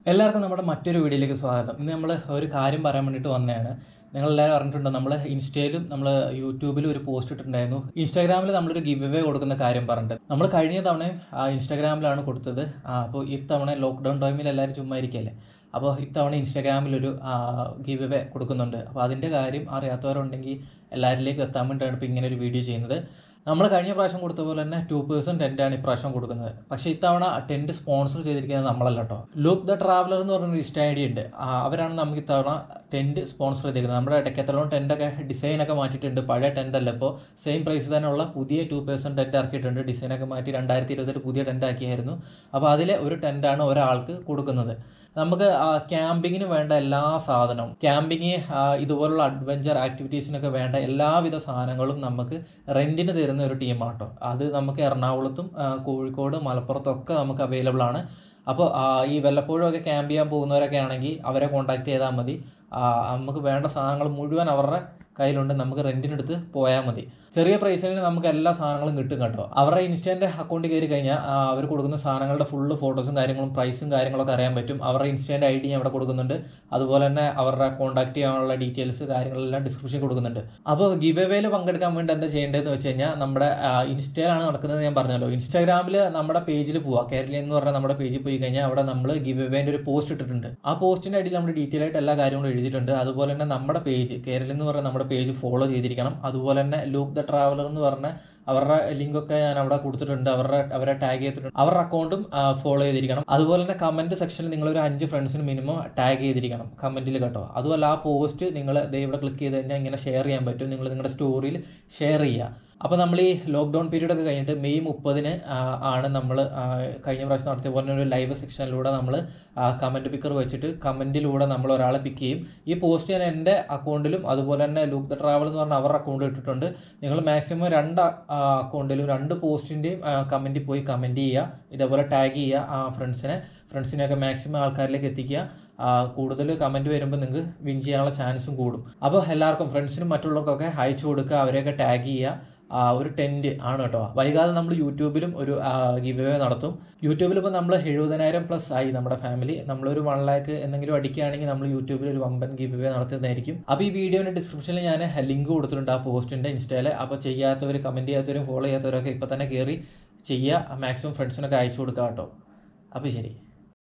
എല്ലാവർക്കും നമ്മുടെ മറ്റൊരു വീഡിയോയിലേക്ക് സ്വാഗതം ഇന്ന് നമ്മൾ ഒരു കാര്യം പറയാൻ വേണ്ടിയിട്ട് വന്നതാണ് നിങ്ങളെല്ലാവരും അറിഞ്ഞിട്ടുണ്ടോ നമ്മൾ ഇൻസ്റ്റയിലും നമ്മൾ യൂട്യൂബിലും ഒരു പോസ്റ്റ് ഇട്ടിട്ടുണ്ടായിരുന്നു ഇൻസ്റ്റാഗ്രാമിൽ നമ്മളൊരു ഗിവ് അവേ കൊടുക്കുന്ന കാര്യം പറഞ്ഞിട്ട് നമ്മൾ കഴിഞ്ഞ തവണയും ആ, ഇൻസ്റ്റാഗ്രാമിലാണ് കൊടുത്തത് ആ, അപ്പോൾ ഇത്തവണ ലോക്ക്ഡൗൺ ടൈമിൽ എല്ലാവരും ചുമ്മാ ഇരിക്കുകയല്ലേ അപ്പോൾ ഇത്തവണ ഇൻസ്റ്റാഗ്രാമിലൊരു ഗിവ് അവേ കൊടുക്കുന്നുണ്ട് അപ്പോൾ അതിൻ്റെ കാര്യം അറിയാത്തവരുണ്ടെങ്കിൽ എല്ലാവരിലേക്കും എത്താൻ വേണ്ടിയിട്ടാണ് ഇപ്പോൾ ഇങ്ങനെ ഒരു വീഡിയോ ചെയ്യുന്നത് നമ്മൾ കഴിഞ്ഞ പ്രാവശ്യം കൊടുത്ത പോലെ തന്നെ ടു പേഴ്സൻറ്റ് ടെൻ്റാണ് ഇപ്രാവശ്യം കൊടുക്കുന്നത് പക്ഷേ ഇത്തവണ ടെൻറ്റ് സ്പോൺസർ ചെയ്തിരിക്കുന്നത് നമ്മളല്ല കേട്ടോ ലുക്ക് ദ ട്രാവലർ എന്ന് പറഞ്ഞൊരു ഇൻസ്റ്റ ഐ ഡി ഉണ്ട് ആ, അവരാണ് നമുക്ക് ഇത്തവണ ടെൻറ്റ് സ്പോൺസർ ചെയ്തിരിക്കുന്നത് നമ്മുടെ ഡെക്കത്തലോൺ ടെൻ്റൊക്കെ ഡിസൈനൊക്കെ മാറ്റിയിട്ടുണ്ട് പഴയ ടെൻ്റ് അല്ല ഇപ്പോൾ സെയിം പ്രൈസ് തന്നെയുള്ള പുതിയ ടു പേഴ്സൻറ്റ് ടെൻറ്റ് ഇറക്കിയിട്ടുണ്ട് ഡിസൈനൊക്കെ മാറ്റി രണ്ടായിരത്തി ഇരുപത്തെട്ട് പുതിയ ടെൻ്റ് ആക്കിയായിരുന്നു അപ്പോൾ അതിലെ ഒരു ടെൻ്റാണ് ഒരാൾക്ക് കൊടുക്കുന്നത് നമുക്ക് ക്യാമ്പിങ്ങിന് വേണ്ട എല്ലാ സാധനവും ക്യാമ്പിങ് ഇതുപോലുള്ള അഡ്വഞ്ചർ ആക്ടിവിറ്റീസിനൊക്കെ വേണ്ട എല്ലാവിധ സാധനങ്ങളും നമുക്ക് റെൻറ്റിന് തരുന്ന ഒരു ടീമാട്ടോ അത് നമുക്ക് എറണാകുളത്തും ആ, കോഴിക്കോട് മലപ്പുറത്തും ഒക്കെ നമുക്ക് അവൈലബിൾ ആണ് അപ്പോൾ ഈ വല്ലപ്പോഴും ഒക്കെ ക്യാമ്പ് ചെയ്യാൻ പോകുന്നവരൊക്കെ ആണെങ്കിൽ അവരെ കോൺടാക്ട് ചെയ്താൽ മതി ആ, നമുക്ക് വേണ്ട സാധനങ്ങൾ മുഴുവൻ അവരുടെ കയ്യിലുണ്ട് നമുക്ക് റെൻറ്റിനെടുത്ത് പോയാൽ മതി ചെറിയ പ്രൈസിന് നമുക്ക് എല്ലാ സാധനങ്ങളും കിട്ടും കേട്ടോ അവരുടെ ഇൻസ്റ്റൻ്റെ അക്കൗണ്ടിൽ കയറി കഴിഞ്ഞാൽ അവർ കൊടുക്കുന്ന സാധനങ്ങളുടെ ഫുള്ള് ഫോട്ടോസും കാര്യങ്ങളും പ്രൈസും കാര്യങ്ങളൊക്കെ അറിയാൻ പറ്റും അവരുടെ ഇൻസ്റ്റൻ്റെ ഐ ഡി അവിടെ കൊടുക്കുന്നുണ്ട് അതുപോലെ തന്നെ അവരുടെ കോൺടാക്ട് ചെയ്യാനുള്ള ഡീറ്റെയിൽസ് കാര്യങ്ങളെല്ലാം ഡിസ്ക്രിപ്ഷൻ കൊടുക്കുന്നുണ്ട് അപ്പോൾ ഗിവ് അവേയിൽ പങ്കെടുക്കാൻ വേണ്ടി എന്താ ചെയ്യേണ്ടതെന്ന് വെച്ച് കഴിഞ്ഞാൽ നമ്മുടെ ഇൻസ്റ്റയിലാണ് നടക്കുന്നത് ഞാൻ പറഞ്ഞല്ലോ ഇൻസ്റ്റാഗ്രാമിൽ നമ്മുടെ പേജിൽ പോവാം കേരള എന്ന് പറഞ്ഞാൽ നമ്മുടെ പേജിൽ പോയി കഴിഞ്ഞാൽ അവിടെ നമ്മൾ ഗിവ് അവേൻ്റെ ഒരു പോസ്റ്റ് ഇട്ടിട്ടുണ്ട് ആ പോസ്റ്റിൻ്റെ അടിയിൽ നമ്മൾ ഡീറ്റെയിൽ ആയിട്ട് എല്ലാ കാര്യങ്ങളും എഴുതിയിട്ടുണ്ട് അതുപോലെ തന്നെ നമ്മുടെ പേജ് കേരള എന്ന് പറഞ്ഞാൽ നമ്മുടെ പേജ് ഫോളോ ചെയ്തിരിക്കണം അതുപോലെ തന്നെ ലൂക്ക് ദ ട്രാവലർ എന്ന് പറഞ്ഞ അവരുടെ ലിങ്കൊക്കെ ഞാൻ അവിടെ കൊടുത്തിട്ടുണ്ട് അവരുടെ അവരെ ടാഗ് ചെയ്തിട്ടുണ്ട് അവരുടെ അക്കൗണ്ടും ഫോളോ ചെയ്തിരിക്കണം അതുപോലെ തന്നെ കമൻറ്റ് സെക്ഷനിൽ നിങ്ങൾ ഒരു അഞ്ച് ഫ്രണ്ട്സിന് മിനിമം ടാഗ് ചെയ്തിരിക്കണം കമൻറ്റിൽ കേട്ടോ അതുപോലെ ആ പോസ്റ്റ് നിങ്ങൾ ദേ ഇവിടെ ക്ലിക്ക് ചെയ്ത് കഴിഞ്ഞാൽ ഇങ്ങനെ ഷെയർ ചെയ്യാൻ പറ്റും നിങ്ങൾ നിങ്ങളുടെ സ്റ്റോറിയിൽ ഷെയർ ചെയ്യുക അപ്പോൾ നമ്മൾ ഈ ലോക്ക്ഡൗൺ പീരീഡ് ഒക്കെ കഴിഞ്ഞിട്ട് മെയ് മുപ്പതിന് ആണ് നമ്മൾ കഴിഞ്ഞ പ്രാവശ്യം നടത്തിയ പോലെ ഒരു ലൈവ് സെക്ഷനിലൂടെ നമ്മൾ കമൻറ്റ് പിക്കർ വെച്ചിട്ട് കമൻറ്റിലൂടെ നമ്മൾ ഒരാളെ പിക്ക് ചെയ്യും ഈ പോസ്റ്റ് ഞാൻ എൻ്റെ അക്കൗണ്ടിലും അതുപോലെ തന്നെ ലൂക്ക് ദ ട്രാവൽ എന്ന് പറഞ്ഞ അവരുടെ അക്കൗണ്ടിൽ ഇട്ടിട്ടുണ്ട് നിങ്ങൾ മാക്സിമം രണ്ട് അക്കൗണ്ടിലും രണ്ട് പോസ്റ്റിൻ്റെയും കമൻറ്റിൽ പോയി കമൻറ്റ് ചെയ്യുക ഇതേപോലെ ടാഗ് ചെയ്യുക ആ ഫ്രണ്ട്സിനെ ഫ്രണ്ട്സിനെയൊക്കെ മാക്സിമം ആൾക്കാരിലേക്ക് എത്തിക്കുക ആ, കൂടുതൽ കമൻറ്റ് വരുമ്പോൾ നിങ്ങൾക്ക് വിൻ ചെയ്യാനുള്ള ചാൻസും കൂടും അപ്പോൾ എല്ലാവർക്കും ഫ്രണ്ട്സിനും മറ്റുള്ളവർക്കൊക്കെ അയച്ചു കൊടുക്കുക അവരെയൊക്കെ ടാഗ് ചെയ്യുക ആ, ഒരു ടെൻറ്റ് ആണ് കേട്ടോ വൈകാതെ നമ്മൾ യൂട്യൂബിലും ഒരു ഗിവ് അവേ നടത്തും യൂട്യൂബിൽ ഇപ്പോൾ നമ്മൾ എഴുപതിനായിരം പ്ലസ് ആയി നമ്മുടെ ഫാമിലി നമ്മളൊരു വൺ ലാക്ക് എന്തെങ്കിലും അടിക്കുകയാണെങ്കിൽ നമ്മൾ യൂട്യൂബിൽ ഒരു വമ്പൻ ഗിവ് അവേ നടത്തുന്നതായിരിക്കും അപ്പോൾ ഈ വീഡിയോയുടെ ഡിസ്ക്രിപ്ഷനിൽ ഞാൻ ലിങ്ക് കൊടുത്തിട്ടുണ്ട് ആ പോസ്റ്റിൻ്റെ ഇൻസ്റ്റയിൽ അപ്പോൾ ചെയ്യാത്തവർ കമൻറ്റ് ചെയ്യാത്തവരും ഫോളോ ചെയ്യാത്തവരൊക്കെ ഇപ്പോൾ തന്നെ കയറി ചെയ്യുക മാക്സിമം ഫ്രണ്ട്സിനൊക്കെ അയച്ചു കൊടുക്കുക കേട്ടോ അപ്പോൾ ശരി